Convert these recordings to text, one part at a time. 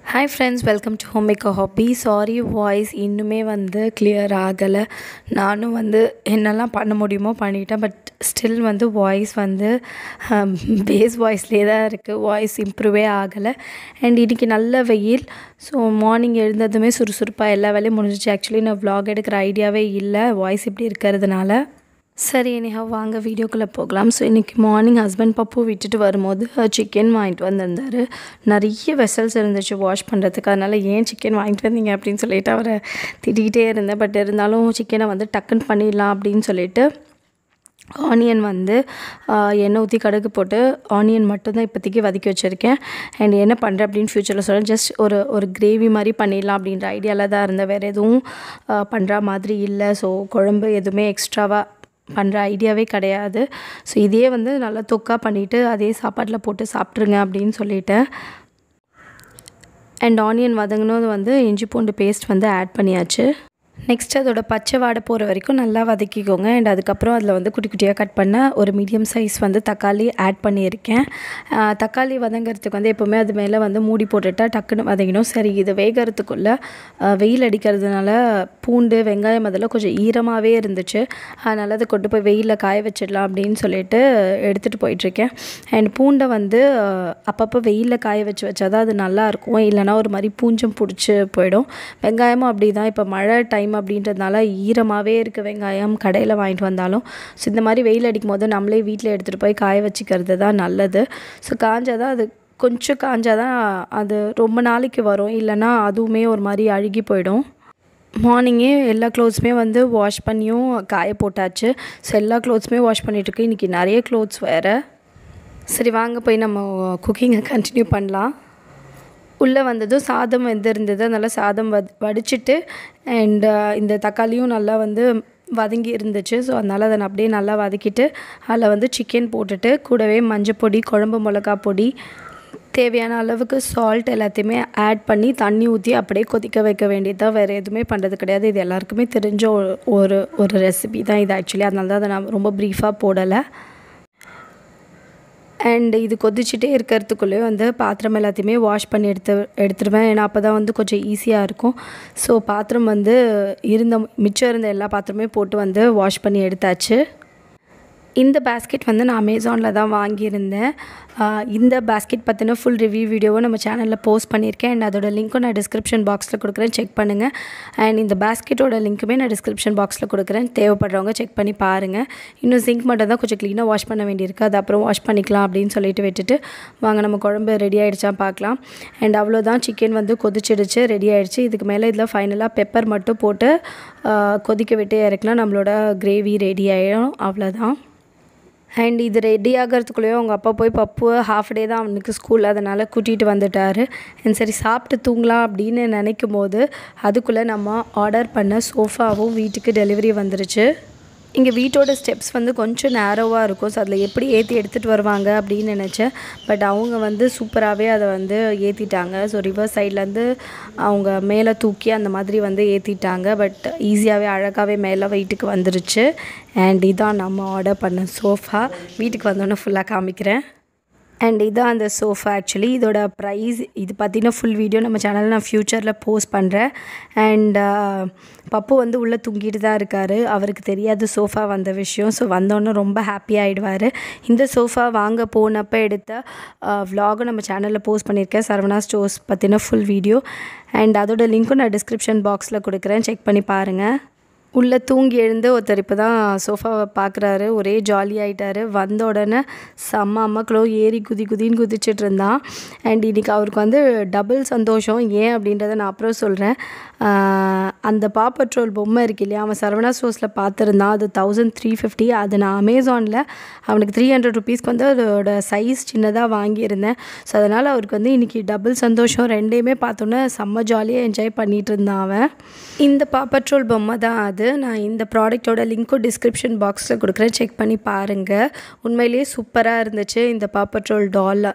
hi friends welcome to home maker hobby sorry voice இன்னுமே வந்து clear ஆகலை நானும் வந்து என்னெல்லாம் பண்ண முடியுமோ பண்ணிட்டேன் பட் ஸ்டில் வந்து வாய்ஸ் வந்து பேஸ் வாய்ஸ்லேயே தான் இருக்குது வாய்ஸ் இம்ப்ரூவே ஆகலை அண்ட் இன்றைக்கி நல்ல வெயில் ஸோ மார்னிங் எழுந்ததுமே சுறுசுறுப்பாக எல்லா வேலையும் முடிஞ்சிச்சு ஆக்சுவலி நான் vlog எடுக்கிற ஐடியாவே இல்லை வாய்ஸ் இப்படி இருக்கிறதுனால சரி anyhow வாங்க வீடியோக்குள்ளே போகலாம் ஸோ இன்றைக்கி மார்னிங் ஹஸ்பண்ட் பப்பு விட்டுட்டு வரும்போது சிக்கன் வாங்கிட்டு வந்திருந்தார் நிறைய வெசல்ஸ் இருந்துச்சு வாஷ் பண்ணுறதுக்கு அதனால் ஏன் சிக்கன் வாங்கிட்டு வந்தீங்க அப்படின்னு சொல்லிட்டு அவரை திட்டிகிட்டே இருந்தேன் பட் இருந்தாலும் சிக்கனை வந்து டக்குன்னு பண்ணிடலாம் அப்படின்னு சொல்லிட்டு ஆனியன் வந்து ஆஹ், எண்ணெய் ஊற்றி கடுகு போட்டு ஆனியன் மட்டும்தான் இப்போதைக்கு வதக்கி வச்சுருக்கேன் அண்ட் என்ன பண்ணுறேன் அப்படின்னு ஃப்யூச்சரில் சொல்கிறேன் ஜஸ்ட் ஒரு ஒரு கிரேவி மாதிரி பண்ணிடலாம் அப்படின்ற ஐடியாவில் தான் இருந்தேன் வேறு எதுவும் பண்ணுற மாதிரி இல்லை ஸோ குழம்பு எதுவுமே எக்ஸ்ட்ராவாக பண்ணுற ஐடியாவே கிடையாது ஸோ இதையே வந்து நல்லா தொக்கா பண்ணிவிட்டு அதே சாப்பாட்டில் போட்டு சாப்பிட்ருங்க அப்படின்னு சொல்லிட்டேன் அண்ட் ஆனியன் வதங்கினது வந்து இஞ்சி பூண்டு பேஸ்ட் வந்து ஆட் பண்ணியாச்சு நெக்ஸ்ட் அதோட பச்சை வாடை போகிற வரைக்கும் நல்லா வதக்கிக்கோங்க அண்ட் அதுக்கப்புறம் அதில் வந்து குட்டி குட்டியாக கட் பண்ண ஒரு மீடியம் சைஸ் வந்து தக்காளி ஆட் பண்ணியிருக்கேன் ஆஹ் தக்காளி வதங்கிறதுக்கு வந்து எப்போவுமே அது மேலே வந்து மூடி போட்டுட்டா டக்குன்னு வதங்கிடும் சரி இது வேகிறதுக்குள்ளே ஆஹ் வெயில் அடிக்கிறதுனால பூண்டு வெங்காயம் அதெல்லாம் கொஞ்சம் ஈரமாகவே இருந்துச்சு அதனால் அதை கொண்டு போய் வெயிலில் காய வச்சிடலாம் அப்படின்னு சொல்லிட்டு எடுத்துகிட்டு போயிட்டுருக்கேன் அண்ட் பூண்டை வந்து ஆஹ் அப்பப்போ வெயிலில் காய வச்சு வச்சாதான் அது நல்லாயிருக்கும் இல்லைனா ஒரு மாதிரி பூஞ்சம் பிடிச்சி போயிடும் வெங்காயமும் அப்படி தான் இப்போ மழை டைம் அப்படின்றதுனால ஈரமாகவே இருக்குது வெங்காயம் கடையில் வாங்கிட்டு வந்தாலும் ஸோ இந்த மாதிரி வெயில் அடிக்கும் போது நம்மளே வீட்டில் எடுத்துகிட்டு போய் காய வச்சுக்கிறது தான் நல்லது ஸோ காஞ்சாதான் அது கொஞ்சம் காஞ்சாதான் அது ரொம்ப நாளைக்கு வரும் இல்லைன்னா அதுவுமே ஒரு மாதிரி அழுகி போயிடும் மார்னிங்கே எல்லா க்ளோத்ஸுமே வந்து வாஷ் பண்ணியும் காய போட்டாச்சு ஸோ எல்லா க்ளோத்ஸுமே வாஷ் பண்ணிகிட்ருக்கு இன்றைக்கி நிறைய க்ளோத்ஸ் வேறு சரி வாங்க போய் நம்ம குக்கிங்கை கண்டினியூ பண்ணலாம் உள்ளே வந்ததும் சாதம் வெந்திருந்தது அதனால் சாதம் வத் வடிச்சிட்டு அண்ட் இந்த தக்காளியும் நல்லா வந்து வதங்கி இருந்துச்சு ஸோ அதனால் அதை நான் அப்படியே நல்லா வதக்கிட்டு அதில் வந்து சிக்கன் போட்டுட்டு கூடவே மஞ்சப்பொடி குழம்பு மிளகா பொடி தேவையான அளவுக்கு சால்ட் எல்லாத்தையுமே ஆட் பண்ணி தண்ணி ஊற்றி அப்படியே கொதிக்க வைக்க வேண்டியது தான் வேறு எதுவுமே பண்ணுறது கிடையாது இது எல்லாருக்குமே தெரிஞ்ச ஒரு ஒரு ஒரு ரெசிபி தான் இது ஆக்சுவலி அதனால தான் அதை நான் ரொம்ப ப்ரீஃபாக போடலை அண்ட் இது கொதிச்சுட்டே இருக்கிறதுக்குள்ளே வந்து பாத்திரம் எல்லாத்தையுமே வாஷ் பண்ணி எடுத்து எடுத்துருவேன் ஏன்னா அப்போ தான் வந்து கொஞ்சம் ஈஸியாக இருக்கும் ஸோ பாத்திரம் வந்து இருந்த மிச்சம் இருந்த எல்லா பாத்திரமே போட்டு வந்து வாஷ் பண்ணி எடுத்தாச்சு இந்த பேஸ்கெட் வந்து நான் அமேசானில் தான் வாங்கியிருந்தேன் ஆஹ் இந்த பேஸ்கெட் பற்றின ஃபுல் ரிவ்யூ வீடியோவும் நம்ம சேனலில் போஸ்ட் பண்ணியிருக்கேன் அண்ட் அதோட லிங்க்கும் நான் டிஸ்கிரிப்ஷன் பாக்ஸில் கொடுக்குறேன் செக் பண்ணுங்கள் அண்ட் இந்த பேஸ்கெட்டோட லிங்க்குமே நான் டிஸ்கிரிப்ஷன் பாக்ஸில் கொடுக்குறேன் தேவைப்படுறவங்க செக் பண்ணி பாருங்கள் இன்னும் சிங்க் மட்டும் தான் கொஞ்சம் க்ளீனாக வாஷ் பண்ண வேண்டியிருக்கு அது அப்புறம் வாஷ் பண்ணிக்கலாம் அப்படின்னு சொல்லிட்டு விட்டுட்டு வாங்க நம்ம குழம்பு ரெடி ஆகிடுச்சா பார்க்கலாம் அண்ட் அவ்வளோதான் சிக்கன் வந்து கொதிச்சிடுச்சு ரெடி ஆகிடுச்சு இதுக்கு மேலே இதில் ஃபைனலாக பெப்பர் மட்டும் போட்டு ஆஹ் கொதிக்க விட்டு இறக்கலாம் நம்மளோட கிரேவி ரெடி ஆகிடும் அவ்வளோதான் அண்ட் இது ரெடி ஆகிறதுக்குள்ளேயே அவங்க அப்பா போய் பப்பு ஹாஃப் டே தான் அவனுக்கு ஸ்கூல் அதனால் கூட்டிகிட்டு வந்துட்டார் அண்ட் சரி சாப்பிட்டு தூங்கலாம் அப்படின்னு நினைக்கும் போது அதுக்குள்ளே நம்ம ஆர்டர் பண்ண சோஃபாவும் வீட்டுக்கு டெலிவரி வந்துருச்சு இங்கே வீட்டோட ஸ்டெப்ஸ் வந்து கொஞ்சம் நேரோவாக இருக்கும் ஸோ அதில் எப்படி ஏற்றி எடுத்துகிட்டு வருவாங்க அப்படின்னு நினச்சேன் பட் அவங்க வந்து சூப்பராகவே அதை வந்து ஏற்றிட்டாங்க ஸோ ரிவர்ஸ் சைட்லேருந்து அவங்க மேலே தூக்கி அந்த மாதிரி வந்து ஏற்றிட்டாங்க பட் ஈஸியாகவே அழகாகவே மேலே வீட்டுக்கு வந்துருச்சு அண்ட் இதான் நம்ம ஆர்டர் பண்ண சோஃபா வீட்டுக்கு வந்தோன்னே ஃபுல்லாக காமிக்கிறேன் அண்ட் இதான் அந்த சோஃபா ஆக்சுவலி இதோட ப்ரைஸ் இது பார்த்தீங்கன்னா ஃபுல் வீடியோ நம்ம சேனலில் நான் ஃப்யூச்சரில் போஸ்ட் பண்ணுறேன் அண்ட் பப்பு வந்து உள்ளே தூங்கிட்டு தான் இருக்கார் அவருக்கு தெரியாது சோஃபா வந்த விஷயம் ஸோ வந்தோன்னே ரொம்ப ஹாப்பி ஆகிடுவார் இந்த சோஃபா வாங்க போனப்போ எடுத்த vlog நம்ம சேனலில் போஸ்ட் பண்ணியிருக்கேன் சரவணா ஸ்டோர்ஸ் பற்றின ஃபுல் வீடியோ அண்ட் அதோட லிங்க்கும் நான் டிஸ்கிரிப்ஷன் பாக்ஸில் கொடுக்குறேன் செக் பண்ணி பாருங்கள் உள்ளே தூங்கி எழுந்து ஒருத்தர் இப்போ தான் சோஃபாவை பார்க்குறாரு ஒரே ஜாலி ஆகிட்டாரு வந்த உடனே செம்ம அம்மாக்களோ ஏறி குதி குதின்னு குதிச்சிட்டு இருந்தான் அண்ட் இன்றைக்கி அவருக்கு வந்து டபுள் சந்தோஷம் ஏன் அப்படின்றத நான் அப்புறம் சொல்கிறேன் அந்த பா பட்ரோல் பொம்மை இருக்கு இல்லையா அவன் சரவணா ஸ்டோர்ஸில் பார்த்துருந்தான் அது தௌசண்ட் த்ரீ ஃபிஃப்டி அது நான் அமேசானில் அவனுக்கு த்ரீ ஹண்ட்ரட் ருபீஸ்க்கு வந்து அதோட சைஸ் சின்னதாக வாங்கியிருந்தேன் ஸோ அதனால் அவருக்கு வந்து இன்றைக்கி டபுள் சந்தோஷம் ரெண்டையுமே பார்த்தோன்னே செம்ம ஜாலியாக என்ஜாய் பண்ணிகிட்டு இருந்தான் அவன் இந்த பா பட்ரோல் பொம்மை தான் அது நான் இந்த ப்ராடக்ட்டோட லிங்க்கும் டிஸ்கிரிப்ஷன் பாக்ஸில் கொடுக்குறேன் செக் பண்ணி பாருங்கள் உண்மையிலேயே சூப்பராக இருந்துச்சு இந்த பா பட்ரோல் டால்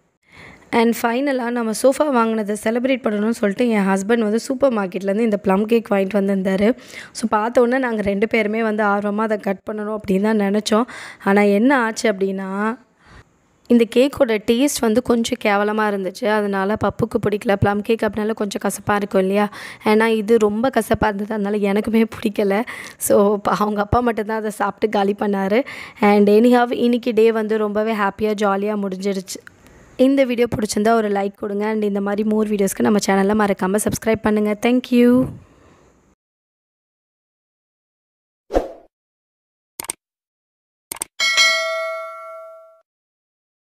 அண்ட் ஃபைனலாக நம்ம சோஃபா வாங்கினதை செலிப்ரேட் பண்ணணும்னு சொல்லிட்டு என் ஹஸ்பண்ட் வந்து சூப்பர் மார்க்கெட்லேருந்து இந்த ப்ளம் கேக் வாங்கிட்டு வந்திருந்தார் ஸோ பார்த்தோன்னே நாங்கள் ரெண்டு பேருமே வந்து ஆர்வமாக அதை கட் பண்ணணும் அப்படின்னு தான் நினச்சோம் ஆனால் என்ன ஆச்சு அப்படின்னா இந்த கேக்கோட டேஸ்ட் வந்து கொஞ்சம் கேவலமாக இருந்துச்சு அதனால் பப்புக்கு பிடிக்கல ப்ளம் கேக் அப்படினால கொஞ்சம் கசப்பாக இருக்கும் இல்லையா ஏன்னா இது ரொம்ப கசப்பாக இருந்தது அதனால் எனக்குமே பிடிக்கல ஸோ அவங்க அப்பா மட்டும்தான் அதை சாப்பிட்டு காலி பண்ணார் அண்ட் எனிஹாவ் இன்னைக்கு டே வந்து ரொம்பவே ஹாப்பியாக ஜாலியாக முடிஞ்சிருச்சு இந்த வீடியோ பிடிச்சிருந்தா ஒரு லைக் கொடுங்க அண்ட் இந்த மாதிரி மோர் வீடியோஸ்க்கு நம்ம சேனலை மறக்காமல் சப்ஸ்கிரைப் பண்ணுங்கள் தேங்க்யூ